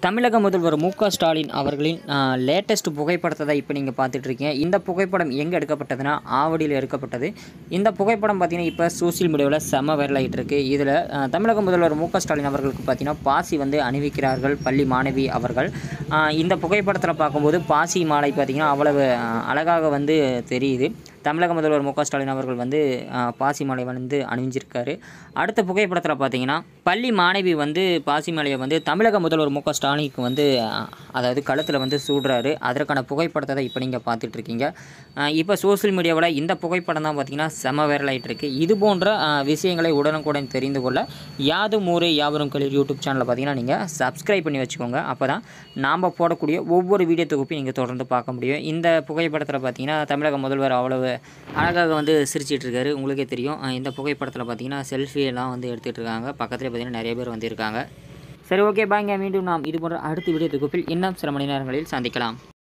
தமிழக முதல்வர் மு க ஸ்டாலின் அவர்களின் லேட்டஸ்ட் புகைப்படத்தை தான் இப்போ நீங்கள் பார்த்துட்டு இருக்கீங்க இந்த புகைப்படம் எங்கே எடுக்கப்பட்டதுன்னா ஆவடியில் எடுக்கப்பட்டது இந்த புகைப்படம் பார்த்தீங்கன்னா இப்போ சோஷியல் மீடியாவில் செம வைரல் ஆகிட்டு இருக்கு இதில் தமிழக முதல்வர் மு க ஸ்டாலின் அவர்களுக்கு பார்த்தீங்கன்னா பாசி வந்து அணிவிக்கிறார்கள் பள்ளி மாணவி அவர்கள் அஹ், இந்த புகைப்படத்தில் பார்க்கும்போது பாசி மாலை பார்த்தீங்கன்னா அவ்வளவு அஹ், அழகாக வந்து தெரியுது தமிழக முதல்வர் மு க ஸ்டாலின் அவர்கள் வந்து அஹ், பாசி மாலை வந்து அணிஞ்சிருக்காரு அடுத்த புகைப்படத்தில் பார்த்தீங்கன்னா பள்ளி மாணவி வந்து பாசி மாலையை வந்து தமிழக முதல்வர் மு க ஸ்டாலினுக்கு வந்து அஹ், அதாவது கழுத்தில் வந்து சூடுறாரு அதற்கான புகைப்படத்தை தான் இப்போ நீங்கள் பார்த்துட்டு இருக்கீங்க அஹ், இப்போ சோஷியல் மீடியாவில் இந்த புகைப்படம் தான் பார்த்தீங்கன்னா செம வைரல் ஆகிட்டு இருக்கு இது போன்ற அஹ், விஷயங்களை உடனுக்குடன் தெரிந்து கொள்ள யாதும் ஊரே யாவரும் கலிர் யூடியூப் சேனலில் பார்த்தீங்கன்னா நீங்கள் சப்ஸ்கிரைப் பண்ணி வச்சுக்கோங்க அப்போ தான் நாம் போடக்கூடிய ஒவ்வொரு வீடியோ தொகுப்பையும் நீங்கள் தொடர்ந்து பார்க்க முடியும் இந்த புகைப்படத்தில் பார்த்தீங்கன்னா தமிழக முதல்வர் அவ்வளவு அழகாக வந்து சிரிச்சிட்டு இருக்காரு உங்களுக்கே தெரியும் அஹ் இந்த புகைப்படத்தில் பார்த்தீங்கன்னா செல்ஃபி எல்லாம் வந்து எடுத்துகிட்டு இருக்காங்க பக்கத்துலேயே பார்த்தீங்கன்னா நிறைய பேர் வந்து இருக்காங்க சரி ஓகே பாய்ங்க மீண்டும் நாம் இது போன்ற அடுத்த வீடியோ தொகுப்பில் இன்னும் சில மணி நேரங்களில் சந்திக்கலாம்